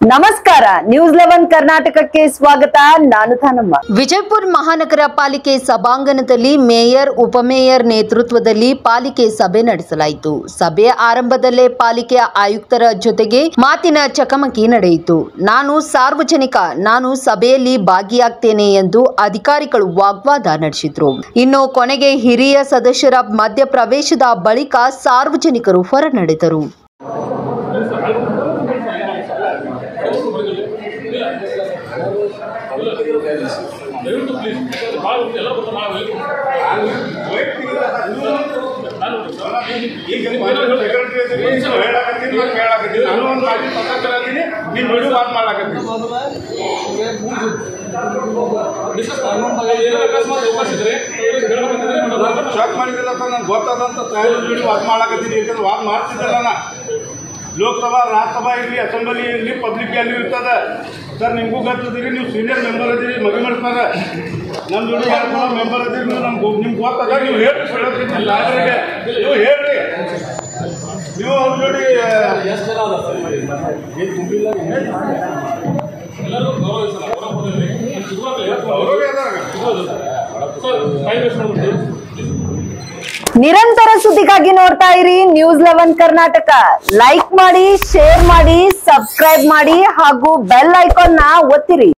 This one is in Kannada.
ನಮಸ್ಕಾರ ನ್ಯೂಸ್ ಲೆವೆನ್ ಕರ್ನಾಟಕಕ್ಕೆ ಸ್ವಾಗತ ನಾನು ಥಾನಮ್ಮ ವಿಜಯಪುರ ಮಹಾನಗರ ಪಾಲಿಕೆ ಸಭಾಂಗಣದಲ್ಲಿ ಮೇಯರ್ ಉಪಮೇಯರ್ ನೇತೃತ್ವದಲ್ಲಿ ಪಾಲಿಕೆ ಸಭೆ ನಡೆಸಲಾಯಿತು ಸಭೆಯ ಆರಂಭದಲ್ಲೇ ಪಾಲಿಕೆಯ ಆಯುಕ್ತರ ಜೊತೆಗೆ ಮಾತಿನ ಚಕಮಕಿ ನಡೆಯಿತು ನಾನು ಸಾರ್ವಜನಿಕ ನಾನು ಸಭೆಯಲ್ಲಿ ಭಾಗಿಯಾಗ್ತೇನೆ ಎಂದು ಅಧಿಕಾರಿಗಳು ವಾಗ್ವಾದ ನಡೆಸಿದ್ರು ಇನ್ನು ಕೊನೆಗೆ ಹಿರಿಯ ಸದಸ್ಯರ ಮಧ್ಯಪ್ರವೇಶದ ಬಳಿಕ ಸಾರ್ವಜನಿಕರು ಹೊರನಡೆದರು ದಯವಿಟ್ಟು ಪ್ಲೀಸ್ ಭಾಳ ಎಲ್ಲ ಗೊತ್ತು ಭಾಳ ಈಗ ನೀವು ಸೆಕ್ರೆಟರಿ ಇದ್ದೀರಿ, ನೀವು ಹೇಳಾಕತ್ತೀನಿ, ನಾನು ಕೇಳಾಕತ್ತೀನಿ. ನಾನು ಒಂದು ಮಾತಿಗೆ ಪಕ್ಕ ಕೇಳಾಕತ್ತೀನಿ, ನೀನು ಬಿಡು ಮಾತು ಮಾಡ್ಲಾಕತ್ತೀನಿ. ಏನೋ ಅಕಸ್ಮಾತ್ ಅವಕಾಶ ಇದ್ರೆ ಹೇಳ್ಬೇಕಂತಂದ್ರೆ ಮೇಡಮ್ ಶಾಕ್ ಮಾಡಿದ್ದಿಲ್ಲ ಸರ್ ನನಗೆ ಗೊತ್ತಾದಂತ ತಾಯಿ ಬಿಡಿ ವಾದ ಮಾಡಾಕತ್ತೀನಿ ಯಾಕಂದ್ರೆ ವಾದ ಮಾಡ್ತಿದ್ದಲ್ಲ ನಾ ಲೋಕಸಭಾ ರಾಜ್ಯಸಭಾ ಇರಲಿ ಅಸೆಂಬ್ಲಿ ಇರಲಿ ಪಬ್ಲಿಕ್ ಅಲ್ಲಿ ಇರ್ತದ ಸರ್ ನಿಮಗೂ ಗೊತ್ತಿದ್ದೀರಿ ನೀವು ಸೀನಿಯರ್ ಮೆಂಬರ್ ಅದೀರಿ ಮದುವೆ ಮಾಡ್ತಾರೆ ನಮ್ಮ ಜೋಡಿ ಹೇಳ್ಕೊಳ್ಳೋ ಮೆಂಬರ್ ಅದೀರಿ ನೀವು ನಮ್ಗೆ ನಿಮ್ಗೆ ಗೊತ್ತದ ನೀವು ಹೇಳಿ ಹೇಳತ್ತೀನಿ ಲಾಯರಿಗೆ ನೀವು ಹೇಳ್ರಿ ನೀವು ಅವ್ರ ಜೋಡಿ ಎಲ್ಲರಿಗೂ ಗೌರವ ಇದೆ ಸರ್ ಗೌರವ ಕೊಡೋದ್ರಿ. ನಾನು ಶುರುವಾಗಲೇ ಅವ್ರಿಗೆ ಅದಾರ ಸರ್ ಟೈಮ್ ವೇಸ್ಟ್ ಮಾಡ್ಬಿಟ್ಟು ನಿರಂತರ ಸುದ್ದಿಗಾಗಿ ನೋಡ್ತಾ ಇರಿ ನ್ಯೂಸ್ ಲೆವೆನ್ ಕರ್ನಾಟಕ ಲೈಕ್ ಮಾಡಿ ಶೇರ್ ಮಾಡಿ ಸಬ್ಸ್ಕ್ರೈಬ್ ಮಾಡಿ ಹಾಗೂ ಬೆಲ್ ಐಕಾನ್ ನ ಒತ್ತಿರಿ